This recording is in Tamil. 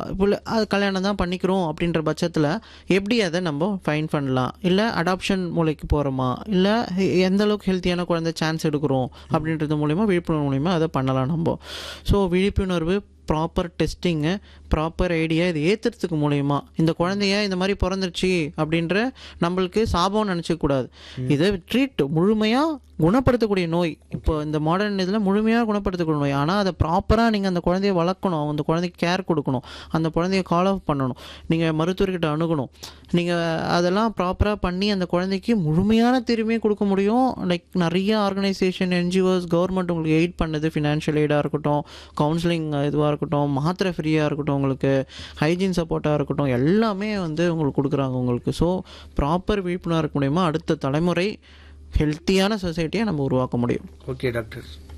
புள்ள அது கல்யாணம் தான் பண்ணிக்கிறோம் அப்படின்ற பட்சத்தில் எப்படி அதை நம்ம ஃபைன் பண்ணலாம் இல்லை அடாப்ஷன் மூலைக்கு போகிறோமா இல்லை எந்த அளவுக்கு ஹெல்த்தியான குழந்தை சான்ஸ் எடுக்கிறோம் அப்படின்றது மூலிமா விழிப்புணர்வு மூலிமா அதை பண்ணலாம் நம்ம ஸோ விழிப்புணர்வு ப்ராப்பர் டெஸ்டிங்கு ப்ராப்பர் ஐடியா இது ஏற்றுறதுக்கு மூலயமா இந்த குழந்தைய இந்த மாதிரி பிறந்துருச்சு அப்படின்ற நம்மளுக்கு சாபம் நினச்சிக்கூடாது இதை ட்ரீட் முழுமையாக குணப்படுத்தக்கூடிய நோய் இப்போ இந்த மாடர்ன் இதில் முழுமையாக குணப்படுத்தக்கூடிய நோய் ஆனால் அதை ப்ராப்பராக நீங்கள் அந்த குழந்தைய வளர்க்கணும் அந்த குழந்தைக்கு கேர் கொடுக்கணும் அந்த குழந்தைய கால் ஆஃப் பண்ணணும் நீங்கள் மருத்துவர்கிட்ட அணுகணும் நீங்கள் அதெல்லாம் ப்ராப்பராக பண்ணி அந்த குழந்தைக்கு முழுமையான தீர்வையும் கொடுக்க முடியும் லைக் நிறைய ஆர்கனைசேஷன் என்ஜிஓஸ் கவர்மெண்ட் உங்களுக்கு எய்ட் பண்ணுது ஃபினான்ஷியல் எய்டாக இருக்கட்டும் கவுன்சிலிங் இதுவாக இருக்கட்டும் மாத்திரை ஃப்ரீயாக இருக்கட்டும் உங்களுக்கு ஹைஜீன் சப்போர்ட்டாக இருக்கட்டும் எல்லாமே வந்து உங்களுக்கு கொடுக்குறாங்க உங்களுக்கு ஸோ ப்ராப்பர் விழிப்புணர்வு மூலயமா அடுத்த தலைமுறை ஹெல்த்தியான சொசைட்டியை நம்ம உருவாக்க முடியும் ஓகே டாக்டர்